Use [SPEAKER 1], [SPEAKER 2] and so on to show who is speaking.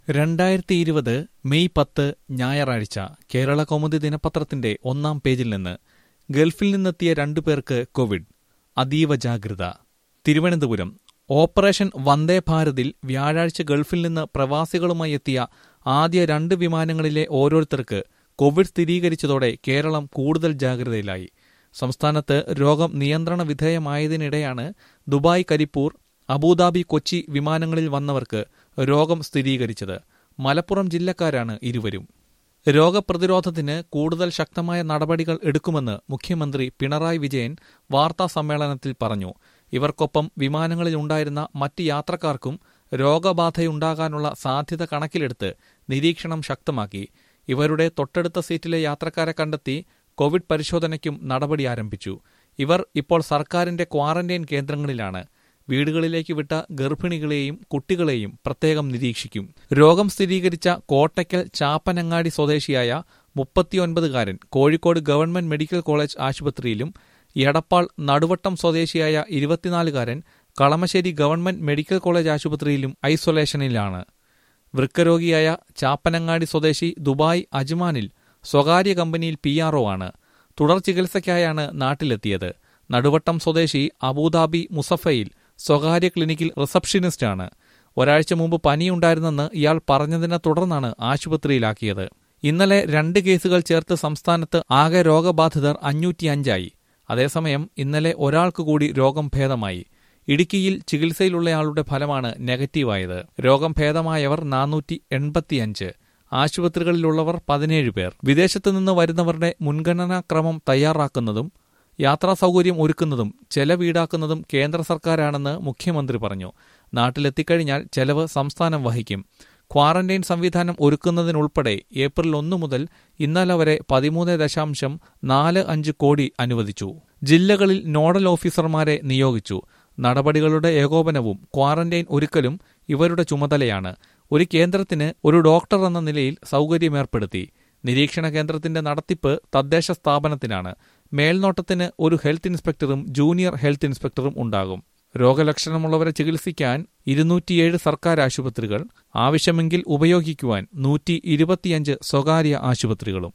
[SPEAKER 1] രണ്ടായിരത്തി ഇരുപത് മെയ് പത്ത് ഞായറാഴ്ച കേരള കൗമുദി ദിനപത്രത്തിന്റെ ഒന്നാം പേജിൽ നിന്ന് ഗൾഫിൽ നിന്നെത്തിയ രണ്ടുപേർക്ക് കോവിഡ് അതീവ ജാഗ്രത തിരുവനന്തപുരം ഓപ്പറേഷൻ വന്ദേ ഭാരതിൽ വ്യാഴാഴ്ച ഗൾഫിൽ നിന്ന് പ്രവാസികളുമായി എത്തിയ ആദ്യ രണ്ട് വിമാനങ്ങളിലെ ഓരോരുത്തർക്ക് കോവിഡ് സ്ഥിരീകരിച്ചതോടെ കേരളം കൂടുതൽ ജാഗ്രതയിലായി സംസ്ഥാനത്ത് രോഗം നിയന്ത്രണ വിധേയമായതിനിടെയാണ് ദുബായ് കരിപ്പൂർ അബുദാബി കൊച്ചി വിമാനങ്ങളിൽ വന്നവർക്ക് രോഗം സ്ഥിരീകരിച്ചത് മലപ്പുറം ജില്ലക്കാരാണ് ഇരുവരും രോഗപ്രതിരോധത്തിന് കൂടുതൽ ശക്തമായ നടപടികൾ എടുക്കുമെന്ന് മുഖ്യമന്ത്രി പിണറായി വിജയൻ വാർത്താ സമ്മേളനത്തിൽ പറഞ്ഞു ഇവർക്കൊപ്പം വിമാനങ്ങളിലുണ്ടായിരുന്ന മറ്റ് യാത്രക്കാർക്കും രോഗബാധയുണ്ടാകാനുള്ള സാധ്യത കണക്കിലെടുത്ത് നിരീക്ഷണം ശക്തമാക്കി ഇവരുടെ തൊട്ടടുത്ത സീറ്റിലെ യാത്രക്കാരെ കണ്ടെത്തി കോവിഡ് പരിശോധനയ്ക്കും നടപടി ആരംഭിച്ചു ഇവർ ഇപ്പോൾ സർക്കാരിന്റെ ക്വാറന്റൈൻ കേന്ദ്രങ്ങളിലാണ് വീടുകളിലേക്ക് വിട്ട ഗർഭിണികളെയും കുട്ടികളെയും പ്രത്യേകം നിരീക്ഷിക്കും രോഗം സ്ഥിരീകരിച്ച കോട്ടയ്ക്കൽ ചാപ്പനങ്ങാടി സ്വദേശിയായ മുപ്പത്തിയൊൻപതുകാരൻ കോഴിക്കോട് ഗവൺമെന്റ് മെഡിക്കൽ കോളേജ് ആശുപത്രിയിലും എടപ്പാൾ നടുവട്ടം സ്വദേശിയായ ഇരുപത്തിനാലുകാരൻ കളമശ്ശേരി ഗവൺമെന്റ് മെഡിക്കൽ കോളേജ് ആശുപത്രിയിലും ഐസൊലേഷനിലാണ് വൃക്കരോഗിയായ ചാപ്പനങ്ങാടി സ്വദേശി ദുബായ് അജ്മാനിൽ സ്വകാര്യ കമ്പനിയിൽ പി ആണ് തുടർ ചികിത്സയ്ക്കായാണ് നാട്ടിലെത്തിയത് നടുവട്ടം സ്വദേശി അബുദാബി മുസഫയിൽ സ്വകാര്യ ക്ലിനിക്കിൽ റിസപ്ഷനിസ്റ്റാണ് ഒരാഴ്ച മുമ്പ് പനിയുണ്ടായിരുന്നെന്ന് ഇയാൾ പറഞ്ഞതിനെ തുടർന്നാണ് ആശുപത്രിയിലാക്കിയത് ഇന്നലെ രണ്ട് കേസുകൾ ചേർത്ത് സംസ്ഥാനത്ത് ആകെ രോഗബാധിതർ അഞ്ഞൂറ്റിയഞ്ചായി അതേസമയം ഇന്നലെ ഒരാൾക്ക് കൂടി രോഗം ഭേദമായി ഇടുക്കിയിൽ ചികിത്സയിലുള്ളയാളുടെ ഫലമാണ് നെഗറ്റീവായത് രോഗം ഭേദമായവർ നാനൂറ്റി എൺപത്തിയഞ്ച് ആശുപത്രികളിലുള്ളവർ പതിനേഴ് പേർ വിദേശത്തു നിന്ന് വരുന്നവരുടെ മുൻഗണനാക്രമം തയ്യാറാക്കുന്നതും യാത്രാ സൗകര്യം ഒരുക്കുന്നതും ചെലവീടാക്കുന്നതും കേന്ദ്ര സർക്കാരാണെന്ന് മുഖ്യമന്ത്രി പറഞ്ഞു നാട്ടിലെത്തിക്കഴിഞ്ഞാൽ ചെലവ് സംസ്ഥാനം വഹിക്കും ക്വാറന്റൈൻ സംവിധാനം ഒരുക്കുന്നതിനുൾപ്പെടെ ഏപ്രിൽ ഒന്നു മുതൽ ഇന്നലെ വരെ പതിമൂന്ന് ദശാംശം നാല് അഞ്ച് കോടി അനുവദിച്ചു ജില്ലകളിൽ നോഡൽ ഓഫീസർമാരെ നിയോഗിച്ചു നടപടികളുടെ ഏകോപനവും ക്വാറന്റൈൻ ഒരുക്കലും ഇവരുടെ ചുമതലയാണ് ഒരു കേന്ദ്രത്തിന് ഒരു ഡോക്ടർ എന്ന നിലയിൽ സൗകര്യമേർപ്പെടുത്തി നിരീക്ഷണ കേന്ദ്രത്തിന്റെ നടത്തിപ്പ് തദ്ദേശ സ്ഥാപനത്തിനാണ് മേൽനോട്ടത്തിന് ഒരു ഹെൽത്ത് ഇൻസ്പെക്ടറും ജൂനിയർ ഹെൽത്ത് ഇൻസ്പെക്ടറും ഉണ്ടാകും രോഗലക്ഷണമുള്ളവരെ ചികിത്സിക്കാൻ ഇരുന്നൂറ്റിയേഴ് സർക്കാർ ആശുപത്രികൾ ആവശ്യമെങ്കിൽ ഉപയോഗിക്കുവാൻ നൂറ്റി ഇരുപത്തിയഞ്ച് സ്വകാര്യ ആശുപത്രികളും